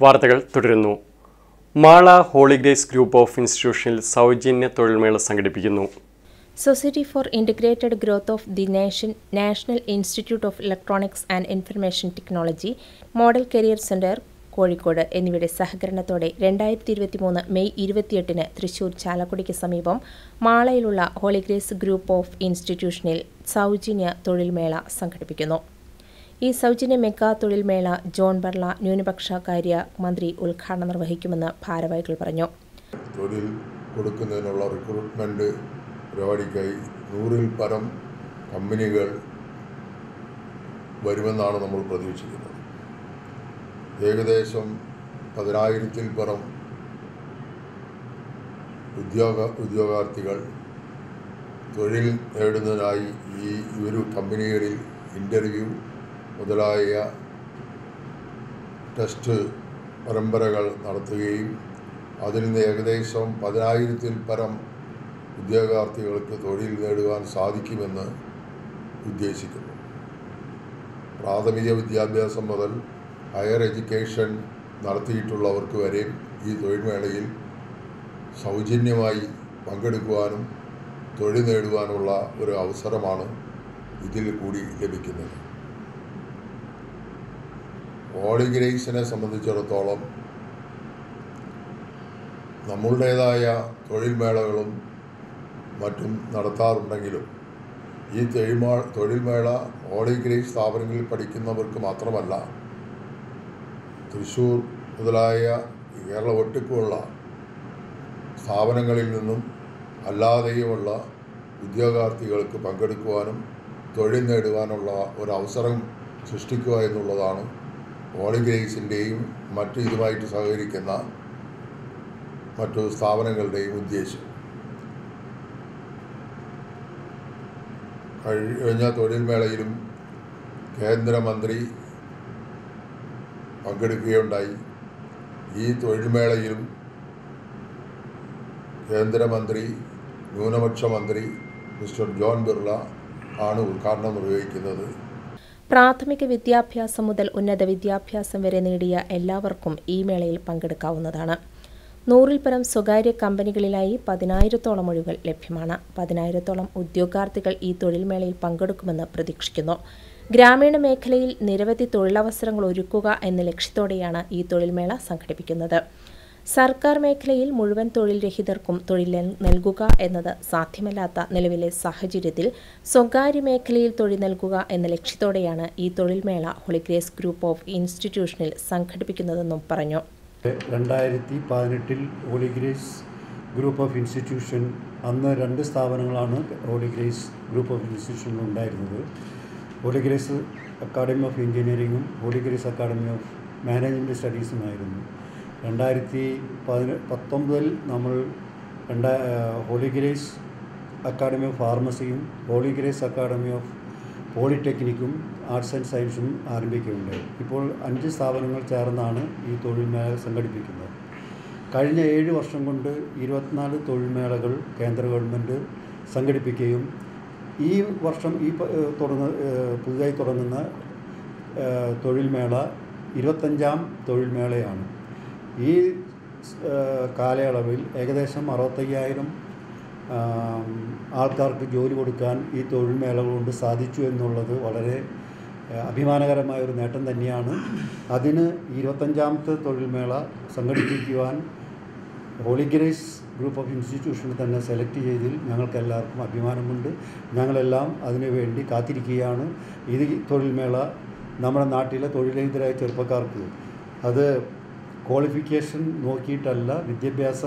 വാർത്തകൾ തുടരുന്നു Mala Holy Grace group of ഇൻസ്റ്റിറ്റ്യൂഷനിൽ സൗജന്യ തൊഴിൽമേള സംഘടിപ്പിക്കുന്നു society for integrated growth of the nation national institute of electronics and information technology model career centre Kozhikode എന്നിവയുടെ സഹകരണത്തോടെ രണ്ടായിരത്തി ഇരുപത്തിമൂന്ന് മെയ് ഇരുപത്തിയെട്ടിന് തൃശൂർ ചാലക്കുടിക്ക് സമീപം മാളയിലുള്ള ഹോളിഗ്രേസ് ഗ്രൂപ്പ് ഓഫ് ഇൻസ്റ്റിറ്റ്യൂഷനിൽ സൗജന്യ തൊഴിൽമേള സംഘടിപ്പിക്കുന്നു ഈ സൗജന്യ മെഗാ തൊഴിൽമേള ജോൺ ബർള ന്യൂനപക്ഷ കാര്യ മന്ത്രി ഉദ്ഘാടനം നിർവഹിക്കുമെന്ന് ഭാരവാഹികൾ പറഞ്ഞു തൊഴിൽ കൊടുക്കുന്നതിനുള്ള റിക്രൂട്ട്മെൻറ്റ് പരിപാടിക്കായി നൂറിൽ പരം കമ്പനികൾ വരുമെന്നാണ് നമ്മൾ പ്രതീക്ഷിക്കുന്നത് ഏകദേശം പതിനായിരത്തിൽ പരം ഉദ്യോഗ ഉദ്യോഗാർത്ഥികൾ തൊഴിൽ നേടുന്നതിനായി ഈ ഒരു കമ്പനികളിൽ ഇൻ്റർവ്യൂ മുതലായ ടെസ്റ്റ് പരമ്പരകൾ നടത്തുകയും അതിൽ നിന്ന് ഏകദേശം പതിനായിരത്തിൽ പരം ഉദ്യോഗാർത്ഥികൾക്ക് തൊഴിൽ നേടുവാൻ സാധിക്കുമെന്ന് ഉദ്ദേശിക്കുന്നു പ്രാഥമിക വിദ്യാഭ്യാസം മുതൽ ഹയർ എഡ്യൂക്കേഷൻ നടത്തിയിട്ടുള്ളവർക്ക് വരെ ഈ തൊഴിൽമേളയിൽ സൗജന്യമായി പങ്കെടുക്കുവാനും തൊഴിൽ നേടുവാനുള്ള ഒരു അവസരമാണ് ഇതിൽ കൂടി ലഭിക്കുന്നത് ഹോളി ഗ്രേസിനെ സംബന്ധിച്ചിടത്തോളം നമ്മളുടേതായ തൊഴിൽ മേളകളും മറ്റും നടത്താറുണ്ടെങ്കിലും ഈ തൊഴിൽമാ തൊഴിൽമേള ഹോളി ഗ്രേസ് സ്ഥാപനങ്ങളിൽ പഠിക്കുന്നവർക്ക് മാത്രമല്ല തൃശ്ശൂർ മുതലായ കേരള ഒട്ടുക്കുമുള്ള സ്ഥാപനങ്ങളിൽ നിന്നും അല്ലാതെയുമുള്ള ഉദ്യോഗാർത്ഥികൾക്ക് പങ്കെടുക്കുവാനും തൊഴിൽ നേടുവാനുള്ള ഒരു അവസരം സൃഷ്ടിക്കുക എന്നുള്ളതാണ് ഹോളി ഗ്രേസിൻ്റെയും മറ്റ് ഇതുമായിട്ട് സഹകരിക്കുന്ന മറ്റു സ്ഥാപനങ്ങളുടെയും ഉദ്ദേശം കഴിഞ്ഞ തൊഴിൽ മേളയിലും കേന്ദ്രമന്ത്രി പങ്കെടുക്കുകയുണ്ടായി ഈ തൊഴിൽ മേളയിലും കേന്ദ്രമന്ത്രി ന്യൂനപക്ഷ മന്ത്രി മിസ്റ്റർ ജോൺ ബിർള ആണ് ഉദ്ഘാടനം നിർവഹിക്കുന്നത് പ്രാഥമിക വിദ്യാഭ്യാസം മുതൽ ഉന്നത വിദ്യാഭ്യാസം വരെ നേടിയ എല്ലാവർക്കും ഈ മേളയിൽ പങ്കെടുക്കാവുന്നതാണ് നൂറിൽ പരം സ്വകാര്യ കമ്പനികളിലായി പതിനായിരത്തോളം ഒഴിവുകൾ ലഭ്യമാണ് പതിനായിരത്തോളം ഉദ്യോഗാർത്ഥികൾ ഈ തൊഴിൽ മേളയിൽ പങ്കെടുക്കുമെന്ന് പ്രതീക്ഷിക്കുന്നു ഗ്രാമീണ മേഖലയിൽ നിരവധി തൊഴിലവസരങ്ങൾ ഒരുക്കുക എന്ന ലക്ഷ്യത്തോടെയാണ് ഈ തൊഴിൽമേള സംഘടിപ്പിക്കുന്നത് സർക്കാർ മേഖലയിൽ മുഴുവൻ തൊഴിൽ രഹിതർക്കും തൊഴിൽ നൽകുക എന്നത് സാധ്യമല്ലാത്ത നിലവിലെ സാഹചര്യത്തിൽ സ്വകാര്യ മേഖലയിൽ തൊഴിൽ നൽകുക എന്ന ലക്ഷ്യത്തോടെയാണ് ഈ തൊഴിൽമേള ഹോളിഗ്രേസ് ഗ്രൂപ്പ് ഓഫ് ഇൻസ്റ്റിറ്റ്യൂഷനിൽ സംഘടിപ്പിക്കുന്നതെന്നും പറഞ്ഞു രണ്ടായിരത്തി പതിനെട്ടിൽ ഹോളിഗ്രേസ് ഗ്രൂപ്പ് ഓഫ് ഇൻസ്റ്റിറ്റ്യൂഷൻ അന്ന് രണ്ട് സ്ഥാപനങ്ങളാണ് ഹോളിഗ്രേസ് ഗ്രൂപ്പ് ഓഫ് ഇൻസ്റ്റിറ്റ്യൂഷനിൽ ഉണ്ടായിരുന്നത് ഹോളിഗ്രേസ് അക്കാഡമി ഓഫ് എഞ്ചിനീയറിങ്ങും ഹോളിഗ്രേസ് അക്കാഡമി ഓഫ് മാനേജ്മെൻറ്റ് സ്റ്റഡീസുമായിരുന്നു രണ്ടായിരത്തി പതിന പത്തൊമ്പതിൽ നമ്മൾ രണ്ടാ ഹോളിഗ്രേസ് അക്കാഡമി ഓഫ് ഫാർമസിയും ഹോളിഗ്രേസ് അക്കാഡമി ഓഫ് പോളിടെക്നിക്കും ആർട്സ് ആൻഡ് സയൻസും ആരംഭിക്കുകയുണ്ടായി ഇപ്പോൾ അഞ്ച് സ്ഥാപനങ്ങൾ ചേർന്നാണ് ഈ തൊഴിൽമേള സംഘടിപ്പിക്കുന്നത് കഴിഞ്ഞ ഏഴ് വർഷം കൊണ്ട് ഇരുപത്തിനാല് തൊഴിൽമേളകൾ കേന്ദ്ര ഗവൺമെൻറ് സംഘടിപ്പിക്കുകയും ഈ വർഷം ഈ തുടങ്ങ പുതുതായി തുടങ്ങുന്ന തൊഴിൽമേള ഇരുപത്തഞ്ചാം തൊഴിൽമേളയാണ് ഈ കാലയളവിൽ ഏകദേശം അറുപത്തയ്യായിരം ആൾക്കാർക്ക് ജോലി കൊടുക്കാൻ ഈ തൊഴിൽമേള കൊണ്ട് സാധിച്ചു എന്നുള്ളത് വളരെ അഭിമാനകരമായ ഒരു നേട്ടം തന്നെയാണ് അതിന് ഇരുപത്തഞ്ചാമത്തെ തൊഴിൽമേള സംഘടിപ്പിക്കുവാൻ ഹോളിഗ്രേസ് ഗ്രൂപ്പ് ഓഫ് ഇൻസ്റ്റിറ്റ്യൂഷനിൽ തന്നെ സെലക്ട് ചെയ്തതിൽ ഞങ്ങൾക്ക് എല്ലാവർക്കും അഭിമാനമുണ്ട് ഞങ്ങളെല്ലാം അതിനു വേണ്ടി കാത്തിരിക്കുകയാണ് ഇത് തൊഴിൽമേള നമ്മുടെ നാട്ടിലെ തൊഴിലേതരായ ചെറുപ്പക്കാർക്ക് അത് ക്വാളിഫിക്കേഷൻ നോക്കിയിട്ടല്ല വിദ്യാഭ്യാസ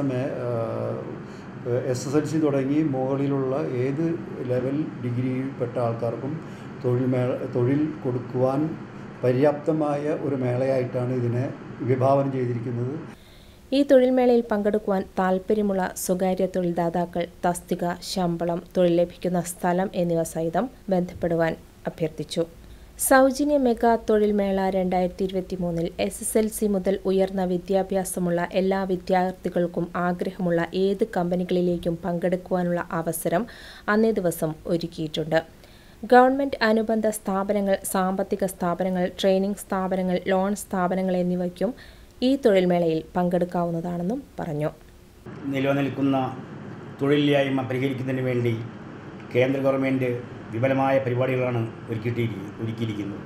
എസ് എസ് എൽ സി തുടങ്ങി മുകളിലുള്ള ഏത് ലെവൽ ഡിഗ്രിയിൽപ്പെട്ട ആൾക്കാർക്കും തൊഴിൽ മേള തൊഴിൽ കൊടുക്കുവാൻ പര്യാപ്തമായ ഒരു മേളയായിട്ടാണ് ഇതിനെ വിഭാവനം ചെയ്തിരിക്കുന്നത് ഈ തൊഴിൽമേളയിൽ പങ്കെടുക്കുവാൻ താൽപ്പര്യമുള്ള സ്വകാര്യ തൊഴിൽദാതാക്കൾ തസ്തിക ശമ്പളം തൊഴിൽ ലഭിക്കുന്ന സ്ഥലം എന്നിവ സഹിതം ബന്ധപ്പെടുവാൻ അഭ്യർത്ഥിച്ചു സൗജന്യ മെഗാ തൊഴിൽമേള രണ്ടായിരത്തി ഇരുപത്തി മൂന്നിൽ എസ് എസ് എൽ സി മുതൽ ഉയർന്ന വിദ്യാഭ്യാസമുള്ള എല്ലാ വിദ്യാർത്ഥികൾക്കും ആഗ്രഹമുള്ള ഏത് കമ്പനികളിലേക്കും പങ്കെടുക്കുവാനുള്ള അവസരം അന്നേ ദിവസം ഒരുക്കിയിട്ടുണ്ട് ഗവൺമെൻറ് അനുബന്ധ സ്ഥാപനങ്ങൾ സാമ്പത്തിക സ്ഥാപനങ്ങൾ ട്രെയിനിംഗ് സ്ഥാപനങ്ങൾ ലോൺ സ്ഥാപനങ്ങൾ എന്നിവയ്ക്കും ഈ തൊഴിൽമേളയിൽ പങ്കെടുക്കാവുന്നതാണെന്നും പറഞ്ഞു നിലനിൽക്കുന്ന തൊഴിലില്ലായ്മ പരിഹരിക്കുന്നതിന് വേണ്ടി കേന്ദ്ര ഗവൺമെൻറ് വിപുലമായ പരിപാടികളാണ് ഒരുക്കിയിട്ടിരിക്കുന്നത് ഒരുക്കിയിരിക്കുന്നത്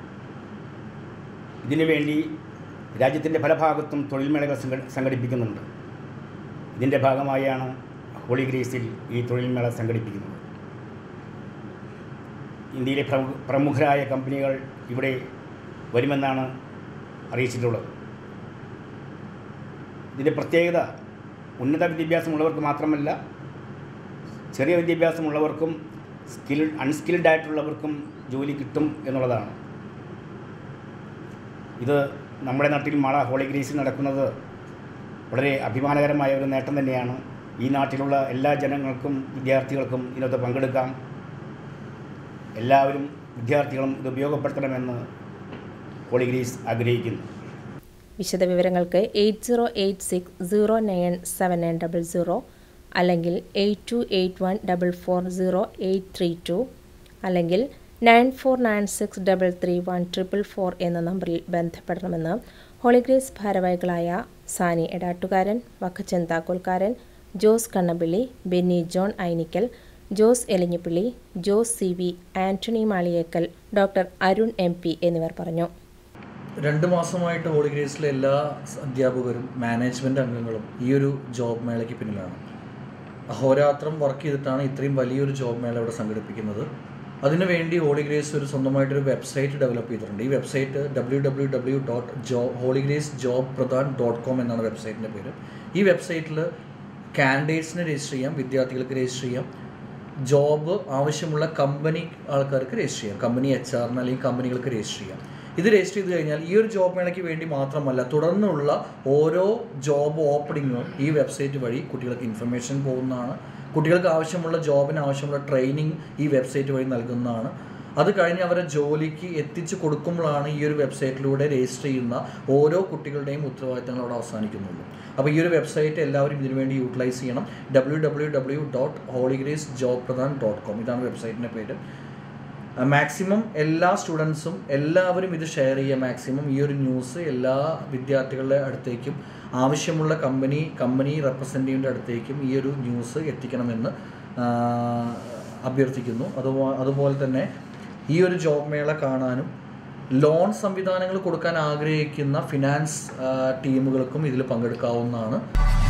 ഇതിനു വേണ്ടി രാജ്യത്തിൻ്റെ പല ഭാഗത്തും തൊഴിൽമേളകൾ സംഘ സംഘടിപ്പിക്കുന്നുണ്ട് ഇതിൻ്റെ ഭാഗമായാണ് ഹോളി ഗ്രേസിൽ ഈ തൊഴിൽമേള സംഘടിപ്പിക്കുന്നത് ഇന്ത്യയിലെ പ്രമു പ്രമുഖരായ കമ്പനികൾ ഇവിടെ വരുമെന്നാണ് അറിയിച്ചിട്ടുള്ളത് ഇതിൻ്റെ പ്രത്യേകത ഉന്നത വിദ്യാഭ്യാസമുള്ളവർക്ക് മാത്രമല്ല ചെറിയ വിദ്യാഭ്യാസമുള്ളവർക്കും സ്കിൽ അൺസ്കിൽഡ് ആയിട്ടുള്ളവർക്കും ജോലി കിട്ടും എന്നുള്ളതാണ് ഇത് നമ്മുടെ നാട്ടിൽ മാള ഹോളി ഗ്രേസിൽ നടക്കുന്നത് വളരെ അഭിമാനകരമായ ഒരു നേട്ടം തന്നെയാണ് ഈ നാട്ടിലുള്ള എല്ലാ ജനങ്ങൾക്കും വിദ്യാർത്ഥികൾക്കും ഇതിനകത്ത് പങ്കെടുക്കാം എല്ലാവരും വിദ്യാർത്ഥികളും ഇത് ഉപയോഗപ്പെടുത്തണമെന്ന് ഹോളി ഗ്രേസ് ആഗ്രഹിക്കുന്നു വിശദവിവരങ്ങൾക്ക് eight zero eight six zero nine seven nine double zero അല്ലെങ്കിൽ eight two eight one double four zero eight three two അല്ലെങ്കിൽ nine four nine six double three one triple four എന്ന നമ്പറിൽ ബന്ധപ്പെടണമെന്ന് Holy Grace ഭാരവാഹികളായ Sani Edattukaran Vakkachan Thakolkaran Jose Kannappilly Benny John Ainikkal Jose Elinjippilly Jose C V Antony Maliyekkal doctor Arun M P എന്നിവർ പറഞ്ഞു രണ്ട് മാസമായിട്ട് ഹോളി ഗ്രേസിലെ എല്ലാ അധ്യാപകരും മാനേജ്മെൻറ്റ് അംഗങ്ങളും ഈ ഒരു ജോബ് മേളയ്ക്ക് പിന്നിലാണ് അഹോരാത്രം വർക്ക് ചെയ്തിട്ടാണ് ഇത്രയും വലിയൊരു ജോബ് മേള ഇവിടെ സംഘടിപ്പിക്കുന്നത് അതിനുവേണ്ടി ഹോളി ഗ്രേസ് ഒരു സ്വന്തമായിട്ടൊരു വെബ്സൈറ്റ് ഡെവലപ്പ് ചെയ്തിട്ടുണ്ട് ഈ website W W W dot ജോ Holy Grace job Pradhan dot com എന്നാണ് വെബ്സൈറ്റിൻ്റെ പേര് ഈ വെബ്സൈറ്റിൽ കാൻഡിഡേറ്റ്സിന് രജിസ്റ്റർ ചെയ്യാം വിദ്യാർത്ഥികൾക്ക് രജിസ്റ്റർ ചെയ്യാം ജോബ് ആവശ്യമുള്ള കമ്പനി ആൾക്കാർക്ക് രജിസ്റ്റർ ചെയ്യാം കമ്പനി എച്ച് ആറിന് അല്ലെങ്കിൽ കമ്പനികൾക്ക് രജിസ്റ്റർ ചെയ്യാം ഇത് രജിസ്റ്റർ ചെയ്ത് കഴിഞ്ഞാൽ ഈ ഒരു ജോബ് മേളയ്ക്ക് വേണ്ടി മാത്രമല്ല തുടർന്നുള്ള ഓരോ ജോബ് ഓപ്പണിങ്ങും ഈ വെബ്സൈറ്റ് വഴി കുട്ടികൾക്ക് ഇൻഫർമേഷൻ പോകുന്നതാണ് കുട്ടികൾക്ക് ആവശ്യമുള്ള ജോബിന് ആവശ്യമുള്ള ട്രെയിനിങ് ഈ വെബ്സൈറ്റ് വഴി നൽകുന്നതാണ് അത് കഴിഞ്ഞ് അവരെ ജോലിക്ക് എത്തിച്ചു കൊടുക്കുമ്പോഴാണ് ഈ ഒരു വെബ്സൈറ്റിലൂടെ രജിസ്റ്റർ ചെയ്യുന്ന ഓരോ കുട്ടികളുടെയും ഉത്തരവാദിത്തങ്ങൾ അവിടെ അവസാനിക്കുന്നുള്ളൂ അപ്പോൾ ഈ ഒരു വെബ്സൈറ്റ് എല്ലാവരും ഇതിനു വേണ്ടി യൂട്ടിലൈസ് ചെയ്യണം W W W dot Holy Grace job Pradhan dot com ഇതാണ് വെബ്സൈറ്റിൻ്റെ പേര് മാക്സിമം എല്ലാ സ്റ്റുഡൻസും എല്ലാവരും ഇത് ഷെയർ ചെയ്യുക മാക്സിമം ഈ ഒരു ന്യൂസ് എല്ലാ വിദ്യാർത്ഥികളുടെ അടുത്തേക്കും ആവശ്യമുള്ള കമ്പനി കമ്പനി റെപ്രസെൻറ്റേറ്റീവിൻ്റെ അടുത്തേക്കും ഈ ഒരു ന്യൂസ് എത്തിക്കണമെന്ന് ആ, അഭ്യർത്ഥിക്കുന്നു അതുപോ അതുപോലെ തന്നെ ഈ ഒരു ജോബ് മേള കാണാനും ലോൺ സംവിധാനങ്ങൾ കൊടുക്കാൻ ആഗ്രഹിക്കുന്ന ഫിനാൻസ് ആ, ടീമുകൾക്കും ഇതിൽ പങ്കെടുക്കാവുന്നതാണ്